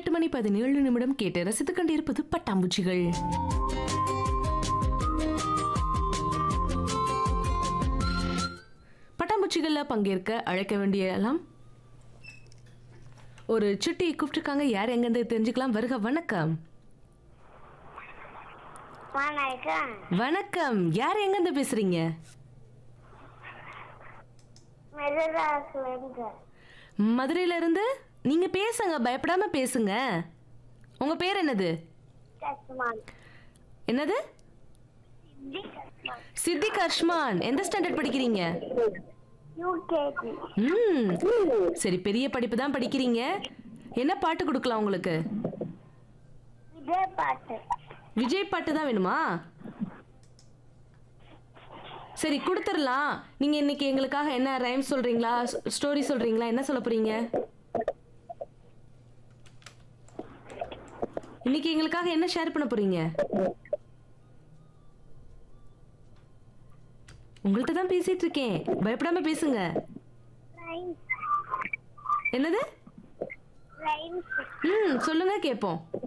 எட்டு மணி பதினேழு நிமிடம் கேட்டு ரசித்துக் கொண்டிருப்பது பட்டாம்பூச்சிகள் பட்டாம்பூச்சிகள்ல பங்கேற்க அழைக்க வேண்டிய எல்லாம் ஒரு சுட்டி கூப்பிட்டுருக்காங்க யார் எங்கேருந்து தெரிஞ்சுக்கலாம் வருக வணக்கம் வணக்கம் வணக்கம் யார் எங்கேருந்து பேசுறீங்க மெதுராஸ்லேருந்து மதுரையில இருந்து நீங்க பேசுங்க பயப்படாம பேசுங்க உங்க பேர் என்னது கஸ்மான் என்னது சித்திக் அர்ஷ்மான் எந்த ஸ்டாண்டர்ட் படிக்கிறீங்க யூகேஜி ம் சரி பெரிய படிப்பு தான் படிக்கிறீங்க என்ன பாட்டு கொடுக்கலாம் உங்களுக்கு இதே பாட்டு விஜய் பாட்டு தான் வேணுமா சரி கொடுத்துடலாம் நீங்க இன்னைக்கு எங்களுக்காக என்ன ரைம் சொல்றீங்களா ஸ்டோரி சொல்றீங்களா என்ன சொல்ல போறீங்க இன்னைக்கு எங்களுக்காக என்ன ஷேர் பண்ண போறீங்க உங்கள்கிட்ட தான் பேசிட்டு இருக்கேன் பயப்படாம பேசுங்க ரைம்ஸ் என்னது ரைம்ஸ் ம் சொல்லுங்க கேட்போம்